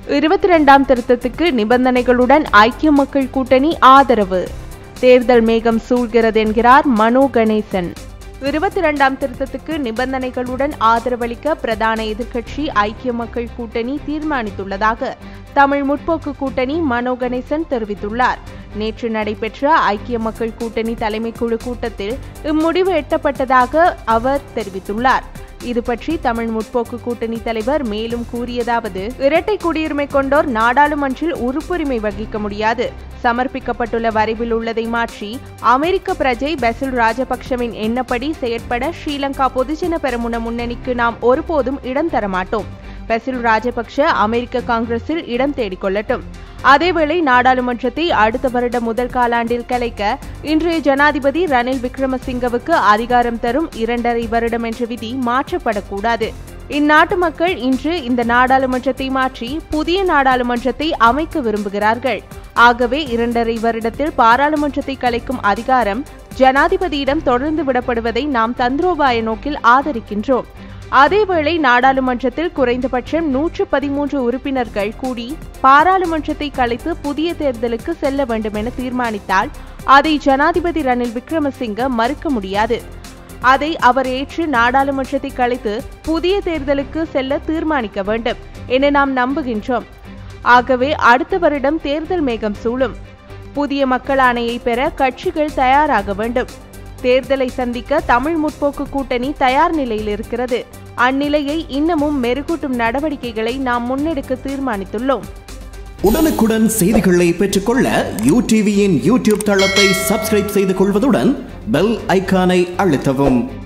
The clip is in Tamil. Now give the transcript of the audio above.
இருபத்தி இரண்டாம் திருத்தத்துக்கு நிபந்தனைகளுடன் ஐக்கிய மக்கள் கூட்டணி ஆதரவு தேர்தல் மேகம் சூழ்கிறது என்கிறார் மனோ கணேசன் இருபத்தி இரண்டாம் திருத்தத்துக்கு நிபந்தனைகளுடன் ஆதரவளிக்க பிரதான எதிர்க்கட்சி ஐக்கிய மக்கள் கூட்டணி தீர்மானித்துள்ளதாக தமிழ் முற்போக்கு கூட்டணி மனோ கணேசன் தெரிவித்துள்ளார் நேற்று நடைபெற்ற ஐக்கிய மக்கள் கூட்டணி தலைமைக்குழு கூட்டத்தில் இம்முடிவு எட்டப்பட்டதாக அவர் தெரிவித்துள்ளார் இது பற்றி தமிழ் முற்போக்கு கூட்டணி தலைவர் மேலும் கூறியதாவது இரட்டை குடியுரிமை கொண்டோர் நாடாளுமன்றில் உறுப்புரிமை வகிக்க முடியாது சமர்ப்பிக்கப்பட்டுள்ள வரைவில் உள்ளதை மாற்றி அமெரிக்க பிரஜை பெசில் ராஜபக்ஷவின் எண்ணப்படி செயற்பட ஸ்ரீலங்கா பொதுஜன பெரமுன முன்னணிக்கு நாம் ஒருபோதும் இடம் தரமாட்டோம் பெசில் ராஜபக்ஷ அமெரிக்க காங்கிரஸில் இடம் தேடிக்கொள்ளட்டும் அதேவேளை நாடாளுமன்றத்தை அடுத்த வருட முதல் காலாண்டில் கலைக்க இன்றைய ஜனாதிபதி ரணில் விக்ரமசிங்கவுக்கு அதிகாரம் தரும் இரண்டரை வருடம் என்ற விதி மாற்றப்படக்கூடாது இந்நாட்டு மக்கள் இன்று இந்த நாடாளுமன்றத்தை மாற்றி புதிய நாடாளுமன்றத்தை அமைக்க விரும்புகிறார்கள் ஆகவே இரண்டரை வருடத்தில் பாராளுமன்றத்தை கலைக்கும் அதிகாரம் ஜனாதிபதியிடம் தொடர்ந்து விடப்படுவதை நாம் தந்திரோபாய நோக்கில் ஆதரிக்கின்றோம் அதேவேளை நாடாளுமன்றத்தில் குறைந்தபட்சம் நூற்று பதிமூன்று உறுப்பினர்கள் கூடி பாராளுமன்றத்தை கலைத்து புதிய தேர்தலுக்கு செல்ல வேண்டும் என தீர்மானித்தால் அதை ஜனாதிபதி ரணில் விக்ரமசிங்க மறுக்க முடியாது அதை அவர் ஏற்று நாடாளுமன்றத்தை கலைத்து புதிய தேர்தலுக்கு செல்ல தீர்மானிக்க வேண்டும் என நாம் நம்புகின்றோம் ஆகவே அடுத்த வருடம் தேர்தல் மேகம் சூழும் புதிய மக்கள் ஆணையை பெற கட்சிகள் தயாராக வேண்டும் தேர்தலை சந்திக்க தமிழ் முற்போக்கு கூட்டணி தயார் நிலையில் இருக்கிறது அந்நிலையை இன்னமும் மெருகூட்டும் நடவடிக்கைகளை நாம் முன்னெடுக்க தீர்மானித்துள்ளோம் உடனுக்குடன் செய்திகளை பெற்றுக்கொள்ள யூ டிவியின் யூடியூப் தளத்தை சப்ஸ்கிரைப் செய்து கொள்வதுடன் பெல் ஐகானை அழுத்தவும்